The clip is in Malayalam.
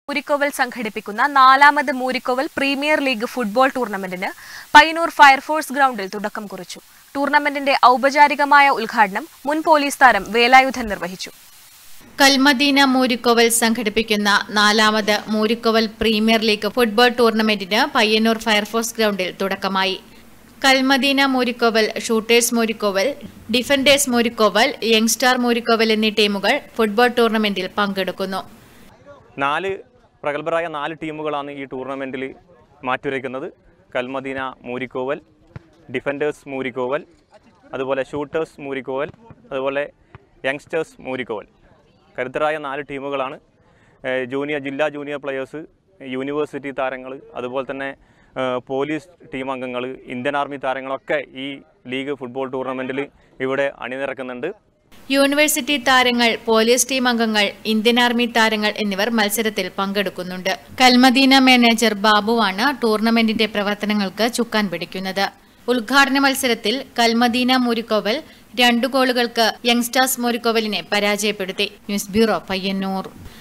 മൂരിക്കോവൽ സംഘടിപ്പിക്കുന്ന നാലാമത് മൂരിക്കോവൽ പ്രീമിയർ ലീഗ് ഫുട്ബോൾ ടൂർണമെന്റിന് പയ്യന്നൂർ ഫയർഫോഴ്സ് ഗ്രൗണ്ടിൽ തുടക്കം കുറിച്ചു ടൂർണമെന്റിന്റെ ഔപചാരികമായ ഉദ്ഘാടനം മുൻ പോലീസ് താരം വേലായുധൻ നിർവഹിച്ചു കൽമദീന മൂരിക്കോവൽ സംഘടിപ്പിക്കുന്ന നാലാമത് മൂരിക്കോവൽ പ്രീമിയർ ലീഗ് ഫുട്ബോൾ ടൂർണമെന്റിന് പയ്യന്നൂർ ഫയർഫോഴ്സ് ഗ്രൗണ്ടിൽ തുടക്കമായി Kalmadina Moorikkoval shooters Moorikkoval defenders Moorikkoval young star Moorikkoval എന്നീ ടീമുകൾ ഫുട്ബോൾ ടൂർണമെന്റിൽ പങ്കെടുക്കുന്നു നാല് പ്രഗത്ഭരായ നാല് ടീമുകളാണ് ഈ ടൂർണമെൻറ്റിൽ മാറ്റുരയ്ക്കുന്നത് കൽമദീന മൂരിക്കോവൽ ഡിഫൻഡേഴ്സ് മൂരിക്കോവൽ അതുപോലെ ഷൂട്ടേഴ്സ് മൂരിക്കോവൽ അതുപോലെ യങ്സ്റ്റേഴ്സ് മൂരിക്കോവൽ കരുത്തരായ നാല് ടീമുകളാണ് ഏഹ് ജൂനിയർ ജില്ലാ ജൂനിയർ പ്ലെയേഴ്സ് യൂണിവേഴ്സിറ്റി താരങ്ങൾ അതുപോലെ തന്നെ ഏഹ് പോലീസ് ടീം അംഗങ്ങൾ ഇന്ത്യൻ ആർമി താരങ്ങളൊക്കെ ഈ ലീഗ് ഫുട്ബോൾ ടൂർണമെൻറ്റിൽ ഇവിടെ അണിനിരക്കുന്നുണ്ട് യൂണിവേഴ്സിറ്റി താരങ്ങൾ പോലീസ് ടീം അംഗങ്ങൾ ഇന്ത്യൻ ആർമി താരങ്ങൾ എന്നിവർ മത്സരത്തിൽ പങ്കെടുക്കുന്നുണ്ട് കൽമദീന മാനേജർ ബാബുവാണ് ടൂർണമെന്റിന്റെ പ്രവർത്തനങ്ങൾക്ക് ചുക്കാൻ പിടിക്കുന്നത് ഉദ്ഘാടന മത്സരത്തിൽ കൽമദീന മൂരിക്കോവൽ രണ്ടു ഗോളുകൾക്ക് യങ്സ്റ്റാർസ് മൂരിക്കോവലിനെ പരാജയപ്പെടുത്തി ന്യൂസ് ബ്യൂറോ പയ്യന്നൂർ